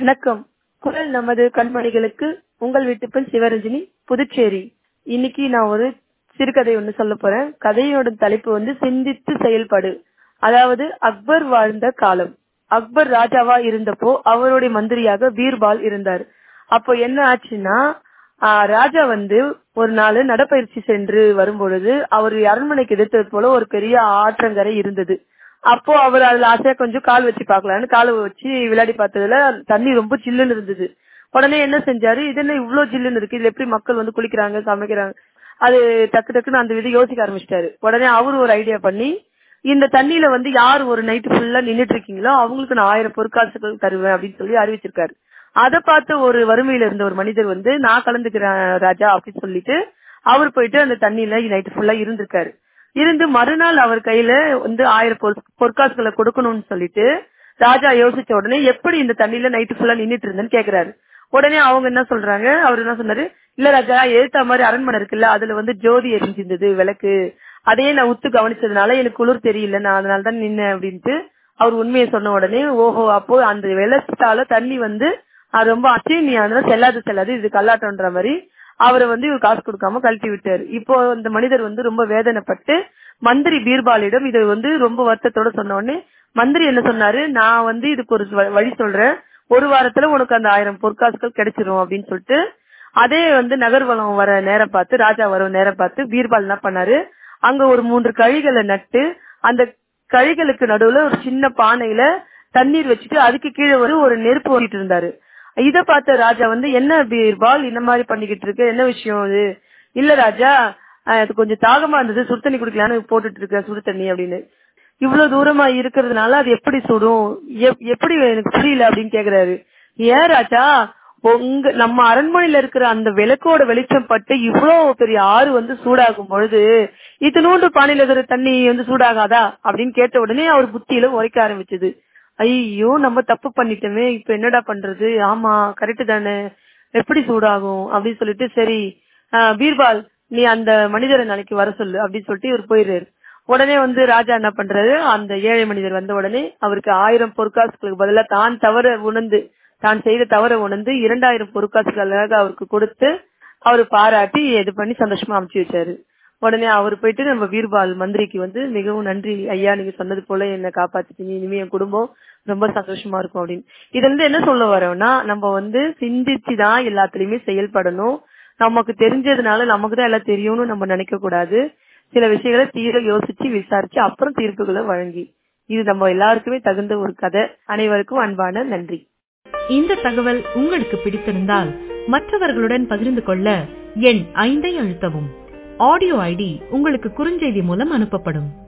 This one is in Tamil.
வணக்கம் குரல் நமது கண்மணிகளுக்கு உங்கள் வீட்டு பெண் சிவரஞ்சனி புதுச்சேரி இன்னைக்கு நான் ஒரு சிறுகதை ஒண்ணு சொல்ல போறேன் கதையோட தலைப்பு வந்து சிந்தித்து செயல்படு அதாவது அக்பர் வாழ்ந்த காலம் அக்பர் ராஜாவா இருந்தப்போ அவருடைய மந்திரியாக பீர்பால் இருந்தார் அப்போ என்ன ஆச்சுன்னா ஆஹ், ராஜா வந்து ஒரு நாள் நடப்பயிற்சி சென்று வரும்பொழுது அவர் அரண்மனைக்கு எதிர்த்தது போல ஒரு பெரிய ஆற்றங்கரை இருந்தது அப்போ அவர் அதுல ஆசையா கொஞ்சம் கால் வச்சு பார்க்கலான்னு காலை வச்சு விளையாடி பார்த்ததுல தண்ணி ரொம்ப சில்லுன்னு இருந்தது உடனே என்ன செஞ்சாரு இது என்ன இவ்ளோ ஜில்லுன்னு இருக்கு இதுல எப்படி மக்கள் வந்து குளிக்கிறாங்க சமைக்கிறாங்க அது டக்கு டக்குன்னு அந்த விதை யோசிக்க ஆரம்பிச்சிட்டாரு உடனே அவரு ஒரு ஐடியா பண்ணி இந்த தண்ணியில வந்து யார் ஒரு நைட் ஃபுல்லா நின்னுட்டு இருக்கீங்களோ அவங்களுக்கு நான் ஆயிரம் பொற்காசுகள் தருவேன் அப்படின்னு சொல்லி அறிவிச்சிருக்காரு அதை பார்த்து ஒரு வறுமையில இருந்த ஒரு மனிதர் வந்து நான் கலந்துக்கிறேன் ராஜா அப்படின்னு சொல்லிட்டு அவர் போயிட்டு அந்த தண்ணியில நைட் ஃபுல்லா இருந்திருக்காரு இருந்து மறுநாள் அவர் கையில வந்து ஆயிரம் பொற்- பொற்காசுகளை கொடுக்கணும்னு சொல்லிட்டு ராஜா யோசிச்ச உடனே எப்படி இந்த தண்ணியில நைட்டு ஃபுல்லா நின்னுட்டு இருந்தேன்னு கேக்குறாரு உடனே அவங்க என்ன சொல்றாங்க அவர் என்ன சொன்னாரு இல்ல ராஜா ஏத்த மாதிரி அரண்மனை இருக்குல்ல அதுல வந்து ஜோதி எரிஞ்சிருந்தது விளக்கு அதையே நான் உத்து கவனிச்சதுனால எனக்கு குளிர் தெரியல நான் அதனால தான் நின்னேன் அப்படின்ட்டு அவர் உண்மையை சொன்ன உடனே ஓஹோ அப்போ அந்த வெள்ளத்தால தண்ணி வந்து அது ரொம்ப அச்சு நீ அதனால செல்லாது செல்லாது இது கல்லாட்டம்ன்ற மாதிரி அவரை வந்து இவர் காசு கொடுக்காம கழட்டி விட்டாரு இப்போ இந்த மனிதர் வந்து ரொம்ப வேதனைப்பட்டு மந்திரி பீர்பாலிடம் இதை வந்து ரொம்ப வருத்தத்தோட சொன்ன உடனே மந்திரி என்ன சொன்னாரு நான் வந்து இதுக்கு ஒரு வ- வழி சொல்றேன் ஒரு வாரத்துல உனக்கு அந்த ஆயிரம் பொற்காசுகள் கிடைச்சிரும் அப்படின்னு சொல்லிட்டு அதே வந்து நகர்வலம் வர நேரம் பார்த்து ராஜா வர நேரம் பார்த்து பீர்பால் என்ன பண்ணாரு அங்க ஒரு மூன்று கழிகளை நட்டு அந்த கழிகளுக்கு நடுவுல ஒரு சின்ன பானையில தண்ணீர் வச்சுட்டு அதுக்கு கீழே ஒரு ஒரு நெருப்பு ஓட்டிட்டு இருந்தாரு இத பார்த்த ராஜா வந்து என்ன பீர்பால் இந்த மாதிரி பண்ணிக்கிட்டு இருக்கு என்ன விஷயம் இது இல்ல ராஜா அஹ், அது கொஞ்சம் தாகமா இருந்தது சுடு தண்ணி குடிக்கலான்னு போட்டுட்டு இருக்க சுடு தண்ணி அப்படின்னு இவ்வளவு தூரமா இருக்கிறதுனால அது எப்படி சுடும் எப்- எப்படி எனக்கு புரியல அப்படின்னு கேக்குறாரு ஏன் ராஜா உங்க நம்ம அரண்மனையில இருக்கிற அந்த விளக்கோட வெளிச்சம் பட்டு இவ்வளவு பெரிய ஆறு வந்து சூடாகும் பொழுது இத்தனூண்டு பானையில இருக்கிற தண்ணி வந்து சூடாகாதா அப்படின்னு கேட்ட உடனே அவர் புத்தியில உரைக்க ஆரம்பிச்சது ஐயோ நம்ம தப்பு பண்ணிட்டோமே இப்ப என்னடா பண்றது ஆமா கரெக்ட் தானே எப்படி சூடாகும் அப்படின்னு சொல்லிட்டு சரி ஆஹ், பீர்பால் நீ அந்த மனிதரை நாளைக்கு வர சொல்லு அப்படின்னு சொல்லிட்டு இவர் போயிடுறாரு உடனே வந்து ராஜா என்ன பண்றாரு அந்த ஏழை மனிதர் வந்த உடனே அவருக்கு ஆயிரம் பொற்காசுகளுக்கு பதிலா தான் தவற உணர்ந்து தான் செய்த தவற உணர்ந்து இரண்டாயிரம் பொற்காசுகளாக அவருக்கு கொடுத்து அவரு பாராட்டி இது பண்ணி சந்தோஷமா அமுச்சு வச்சாரு உடனே அவர் போயிட்டு நம்ம வீர்பால் மந்திரிக்கு வந்து மிகவும் நன்றி ஐயா நீங்க சொன்னது போல என்ன காப்பாத்திட்டீங்க இனிமே என் குடும்பம் ரொம்ப சந்தோஷமா இருக்கும் அப்படின்னு இது வந்து என்ன சொல்ல வரோம்னா நம்ம வந்து சிந்திச்சு தான் எல்லாத்துலயுமே செயல்படணும் நமக்கு தெரிஞ்சதுனால நமக்கு தான் எல்லாம் தெரியும்னு நம்ம நினைக்க கூடாது சில விஷயங்களை தீர யோசிச்சு விசாரிச்சு அப்புறம் தீர்ப்புகளை வழங்கி இது நம்ம எல்லாருக்குமே தகுந்த ஒரு கதை அனைவருக்கும் அன்பான நன்றி இந்த தகவல் உங்களுக்கு பிடித்திருந்தால் மற்றவர்களுடன் பகிர்ந்து கொள்ள எண் ஐந்தை அழுத்தவும் ஆடியோ ஐடி உங்களுக்கு குறுஞ்செய்தி மூலம் அனுப்பப்படும்